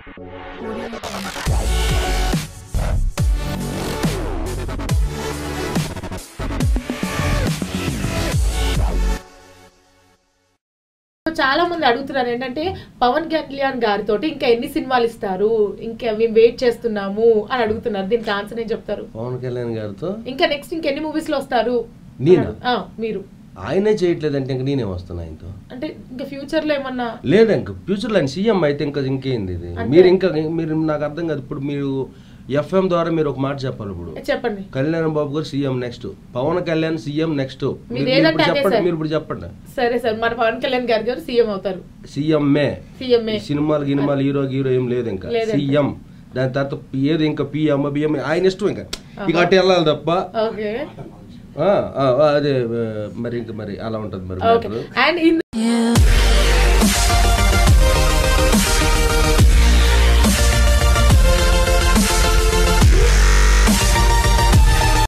చాలా మంది అడుగుతున్నారు ఏంటంటే పవన్ కళ్యాణ్ గారితో ఇంకా ఎన్ని సినిమాలు ఇస్తారు ఇంకా మేము వెయిట్ చేస్తున్నాము అని అడుగుతున్నారు దీనికి ఆన్సర్ ఏం చెప్తారు పవన్ కళ్యాణ్ గారితో ఇంకా నెక్స్ట్ ఇంకెన్ని మూవీస్ లో వస్తారు నేనా? ఆ, మీరు ఆయనే చేయట్లేదంటే ఇంక నేనే వస్తున్నా ఆయనతో అంటే ఇంకా ఫ్యూచర్ లో ఏమన్నా లేదు ఇంక ఫ్యూచర్లో ఆయన సీఎం అయితే ఇంకా ఇంకేంది ఇది అంతే. మీరు ఇంకా మీరు నాకు అర్థం కాదు ఇప్పుడు మీరు ఎఫ్ఎం ద్వారా మీరు ఒక మాట చెప్పాలి ఇప్పుడు చెప్పండి Kalyan Babu garu CM next Pavan Kalyan CM next మీరు ఏదంటే ఇప్పుడు అదే చెప్పండి సార్. మీరు ఇప్పుడు చెప్పండి సరే సార్ మన పవన్ కళ్యాణ్ గారి గారు సీఎం అవుతారు సీఎంఏ సీఎంఏ ఈ సినిమాలు గినిమాలు హీరో హీరో ఏం లేదు ఇంకా లేదంట. సీఎం దాని తర్వాత ఏది ఇంకా పిఎం బిఎం ఆయన ఇష్టం ఇంకా ఇక అటు వెళ్ళాలి తప్ప ఓకే ఆ, ఆ, అదే ఆ, మరి ఇంకా మరి అలా ఉంటది మరి ఓకే matter. అండ్